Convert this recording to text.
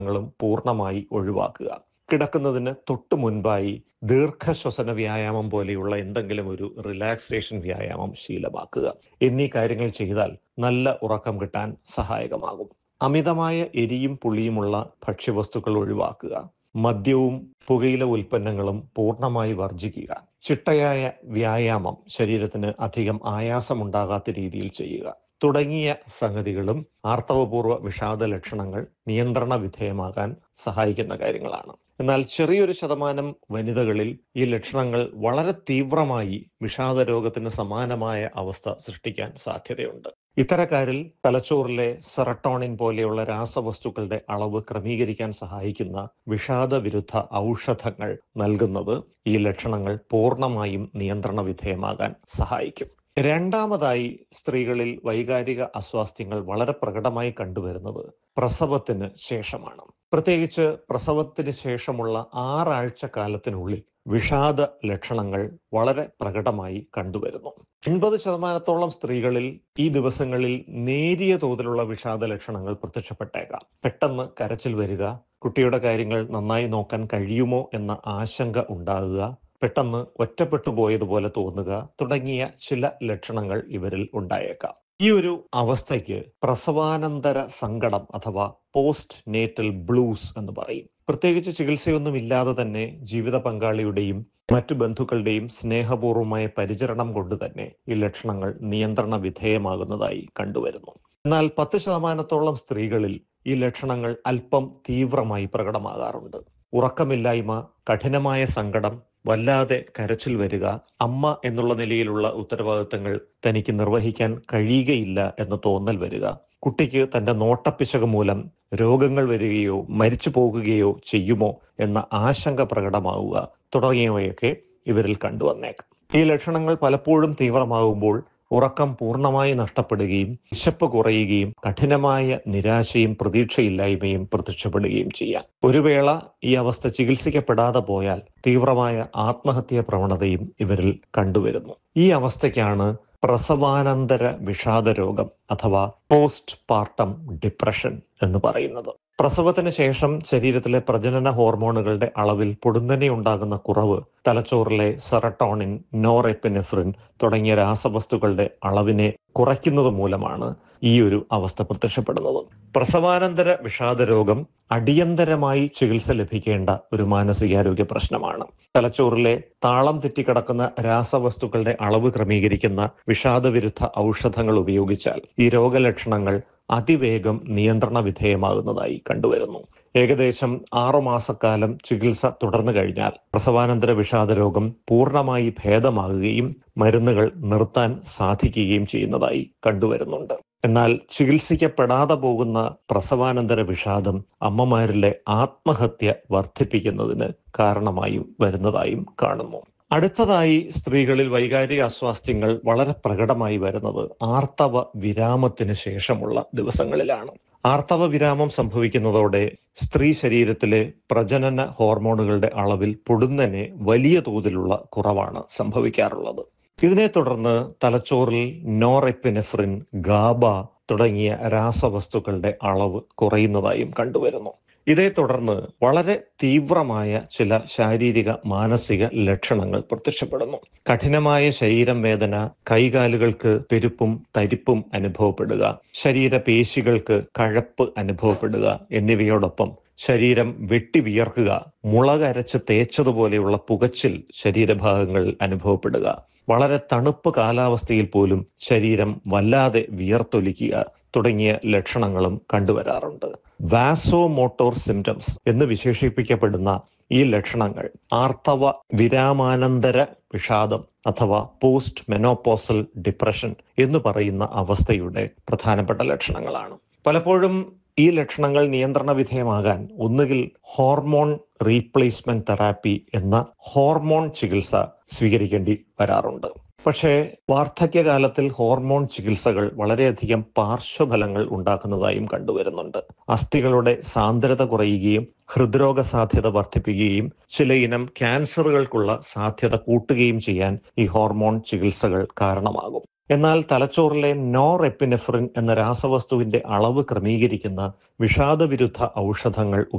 ങ്ങളും പൂർണ്ണമായി ഒഴിവാക്കുക കിടക്കുന്നതിന് തൊട്ടു മുൻപായി ദീർഘശ്വസന വ്യായാമം പോലെയുള്ള എന്തെങ്കിലും ഒരു റിലാക്സേഷൻ വ്യായാമം ശീലമാക്കുക എന്നീ കാര്യങ്ങൾ ചെയ്താൽ നല്ല ഉറക്കം കിട്ടാൻ സഹായകമാകും അമിതമായ എരിയും പുളിയുമുള്ള ഭക്ഷ്യവസ്തുക്കൾ ഒഴിവാക്കുക മദ്യവും പുകയില ഉൽപ്പന്നങ്ങളും പൂർണ്ണമായി വർജിക്കുക ചിട്ടയായ വ്യായാമം ശരീരത്തിന് അധികം ആയാസമുണ്ടാകാത്ത രീതിയിൽ ചെയ്യുക തുടങ്ങിയ സംഗതികളും ആർത്തവപൂർവ്വ വിഷാദ ലക്ഷണങ്ങൾ നിയന്ത്രണ വിധേയമാകാൻ സഹായിക്കുന്ന കാര്യങ്ങളാണ് എന്നാൽ ചെറിയൊരു ശതമാനം വനിതകളിൽ ഈ ലക്ഷണങ്ങൾ വളരെ തീവ്രമായി വിഷാദ രോഗത്തിന് സമാനമായ അവസ്ഥ സൃഷ്ടിക്കാൻ സാധ്യതയുണ്ട് ഇത്തരക്കാരിൽ തലച്ചോറിലെ സെറട്ടോണിൻ പോലെയുള്ള രാസവസ്തുക്കളുടെ അളവ് ക്രമീകരിക്കാൻ സഹായിക്കുന്ന വിഷാദ വിരുദ്ധ ഔഷധങ്ങൾ നൽകുന്നത് ഈ ലക്ഷണങ്ങൾ പൂർണ്ണമായും നിയന്ത്രണ വിധേയമാകാൻ സഹായിക്കും രണ്ടാമതായി സ്ത്രീകളിൽ വൈകാരിക അസ്വാസ്ഥ്യങ്ങൾ വളരെ പ്രകടമായി കണ്ടുവരുന്നത് പ്രസവത്തിന് ശേഷമാണ് പ്രത്യേകിച്ച് പ്രസവത്തിന് ശേഷമുള്ള ആറാഴ്ച കാലത്തിനുള്ളിൽ വിഷാദ ലക്ഷണങ്ങൾ വളരെ പ്രകടമായി കണ്ടുവരുന്നു എൺപത് ശതമാനത്തോളം സ്ത്രീകളിൽ ഈ ദിവസങ്ങളിൽ നേരിയ തോതിലുള്ള വിഷാദ ലക്ഷണങ്ങൾ പ്രത്യക്ഷപ്പെട്ടേക്കാം പെട്ടെന്ന് കരച്ചിൽ വരിക കുട്ടിയുടെ കാര്യങ്ങൾ നന്നായി നോക്കാൻ കഴിയുമോ എന്ന ആശങ്ക ഉണ്ടാകുക പെട്ടെന്ന് ഒറ്റപ്പെട്ടു പോയതുപോലെ തോന്നുക തുടങ്ങിയ ചില ലക്ഷണങ്ങൾ ഇവരിൽ ഉണ്ടായേക്കാം ഈ ഒരു അവസ്ഥയ്ക്ക് പ്രസവാനന്തര സങ്കടം അഥവാ പോസ്റ്റ് നേറ്റൽ ബ്ലൂസ് എന്ന് പറയും പ്രത്യേകിച്ച് ചികിത്സയൊന്നും ഇല്ലാതെ തന്നെ ജീവിത പങ്കാളിയുടെയും മറ്റു ബന്ധുക്കളുടെയും സ്നേഹപൂർവമായ പരിചരണം കൊണ്ട് തന്നെ ഈ ലക്ഷണങ്ങൾ നിയന്ത്രണ വിധേയമാകുന്നതായി കണ്ടുവരുന്നു എന്നാൽ പത്ത് ശതമാനത്തോളം സ്ത്രീകളിൽ ഈ ലക്ഷണങ്ങൾ അല്പം തീവ്രമായി പ്രകടമാകാറുണ്ട് ഉറക്കമില്ലായ്മ കഠിനമായ സങ്കടം വല്ലാതെ കരച്ചിൽ വരിക അമ്മ എന്നുള്ള നിലയിലുള്ള ഉത്തരവാദിത്തങ്ങൾ തനിക്ക് നിർവഹിക്കാൻ കഴിയുകയില്ല എന്ന തോന്നൽ വരിക കുട്ടിക്ക് തന്റെ നോട്ടപ്പിശക് മൂലം രോഗങ്ങൾ വരികയോ മരിച്ചു പോകുകയോ ചെയ്യുമോ എന്ന ആശങ്ക പ്രകടമാവുക തുടങ്ങിയവയൊക്കെ ഇവരിൽ കണ്ടുവന്നേക്കാം ഈ ലക്ഷണങ്ങൾ പലപ്പോഴും തീവ്രമാകുമ്പോൾ ഉറക്കം പൂർണ്ണമായി നഷ്ടപ്പെടുകയും വിശപ്പ് കുറയുകയും കഠിനമായ നിരാശയും പ്രതീക്ഷയില്ലായ്മയും പ്രത്യക്ഷപ്പെടുകയും ചെയ്യാം ഒരു വേള ഈ അവസ്ഥ ചികിത്സിക്കപ്പെടാതെ പോയാൽ തീവ്രമായ ആത്മഹത്യാ പ്രവണതയും ഇവരിൽ കണ്ടുവരുന്നു ഈ അവസ്ഥയ്ക്കാണ് പ്രസവാനന്തര വിഷാദ രോഗം അഥവാ പോസ്റ്റ് പാർട്ടം ഡിപ്രഷൻ എന്ന് പറയുന്നത് പ്രസവത്തിന് ശേഷം ശരീരത്തിലെ പ്രജനന ഹോർമോണുകളുടെ അളവിൽ പൊടുന്നനെ ഉണ്ടാകുന്ന കുറവ് തലച്ചോറിലെ സെറട്ടോണിൻ നോറെപ്പിനെഫ്രിൻ തുടങ്ങിയ രാസവസ്തുക്കളുടെ അളവിനെ കുറയ്ക്കുന്നത് മൂലമാണ് ഈ ഒരു അവസ്ഥ പ്രത്യക്ഷപ്പെടുന്നത് പ്രസവാനന്തര വിഷാദ രോഗം അടിയന്തരമായി ചികിത്സ ലഭിക്കേണ്ട ഒരു മാനസികാരോഗ്യ പ്രശ്നമാണ് തലച്ചോറിലെ താളം തെറ്റിക്കിടക്കുന്ന രാസവസ്തുക്കളുടെ അളവ് ക്രമീകരിക്കുന്ന വിഷാദവിരുദ്ധ ഔഷധങ്ങൾ ഉപയോഗിച്ചാൽ ഈ രോഗലക്ഷണങ്ങൾ അതിവേഗം നിയന്ത്രണ വിധേയമാകുന്നതായി കണ്ടുവരുന്നു ഏകദേശം ആറുമാസക്കാലം ചികിത്സ തുടർന്നു കഴിഞ്ഞാൽ പ്രസവാനന്തര വിഷാദ രോഗം പൂർണ്ണമായി ഭേദമാകുകയും മരുന്നുകൾ നിർത്താൻ സാധിക്കുകയും ചെയ്യുന്നതായി കണ്ടുവരുന്നുണ്ട് എന്നാൽ ചികിത്സിക്കപ്പെടാതെ പോകുന്ന പ്രസവാനന്തര വിഷാദം അമ്മമാരിലെ ആത്മഹത്യ വർദ്ധിപ്പിക്കുന്നതിന് കാരണമായും വരുന്നതായും കാണുന്നു അടുത്തതായി സ്ത്രീകളിൽ വൈകാരിക അസ്വാസ്ഥ്യങ്ങൾ വളരെ പ്രകടമായി വരുന്നത് ആർത്തവ വിരാമത്തിന് ശേഷമുള്ള ദിവസങ്ങളിലാണ് ആർത്തവ വിരാമം സംഭവിക്കുന്നതോടെ സ്ത്രീ ശരീരത്തിലെ പ്രജനന ഹോർമോണുകളുടെ അളവിൽ പൊടുന്നനെ വലിയ തോതിലുള്ള കുറവാണ് സംഭവിക്കാറുള്ളത് ഇതിനെ തുടർന്ന് തലച്ചോറിൽ നോറെപ്പിനെഫ്രിൻ ഗാബ തുടങ്ങിയ രാസവസ്തുക്കളുടെ അളവ് കുറയുന്നതായും കണ്ടുവരുന്നു ഇതേ തുടർന്ന് വളരെ തീവ്രമായ ചില ശാരീരിക മാനസിക ലക്ഷണങ്ങൾ പ്രത്യക്ഷപ്പെടുന്നു കഠിനമായ ശരീരം വേദന കൈകാലുകൾക്ക് പെരുപ്പും തരിപ്പും അനുഭവപ്പെടുക ശരീരപേശികൾക്ക് കഴപ്പ് അനുഭവപ്പെടുക എന്നിവയോടൊപ്പം ശരീരം വെട്ടി വിയർക്കുക മുളകരച്ച് തേച്ചതുപോലെയുള്ള പുകച്ചിൽ ശരീരഭാഗങ്ങളിൽ അനുഭവപ്പെടുക വളരെ തണുപ്പ് കാലാവസ്ഥയിൽ പോലും ശരീരം വല്ലാതെ വിയർത്തൊലിക്കുക തുടങ്ങിയ ലക്ഷണങ്ങളും കണ്ടുവരാറുണ്ട് വാസോ മോട്ടോർ സിംറ്റംസ് എന്ന് വിശേഷിപ്പിക്കപ്പെടുന്ന ഈ ലക്ഷണങ്ങൾ ആർത്തവ വിരാമാനന്തര വിഷാദം അഥവാ പോസ്റ്റ് മെനോപോസൽ ഡിപ്രഷൻ എന്ന് പറയുന്ന അവസ്ഥയുടെ പ്രധാനപ്പെട്ട ലക്ഷണങ്ങളാണ് പലപ്പോഴും ഈ ലക്ഷണങ്ങൾ നിയന്ത്രണ വിധേയമാകാൻ ഒന്നുകിൽ ഹോർമോൺ റീപ്ലേസ്മെന്റ് തെറാപ്പി എന്ന ഹോർമോൺ ചികിത്സ സ്വീകരിക്കേണ്ടി വരാറുണ്ട് പക്ഷേ വാർദ്ധക്യകാലത്തിൽ ഹോർമോൺ ചികിത്സകൾ വളരെയധികം പാർശ്വഫലങ്ങൾ ഉണ്ടാക്കുന്നതായും കണ്ടുവരുന്നുണ്ട് അസ്ഥികളുടെ സാന്ദ്രത കുറയുകയും ഹൃദ്രോഗ സാധ്യത വർദ്ധിപ്പിക്കുകയും ചിലയിനം ക്യാൻസറുകൾക്കുള്ള സാധ്യത കൂട്ടുകയും ചെയ്യാൻ ഈ ഹോർമോൺ ചികിത്സകൾ കാരണമാകും എന്നാൽ തലച്ചോറിലെ നോർ എപ്പിനെഫ്രിൻ എന്ന രാസവസ്തുവിന്റെ അളവ് ക്രമീകരിക്കുന്ന വിഷാദവിരുദ്ധ ഔഷധങ്ങൾ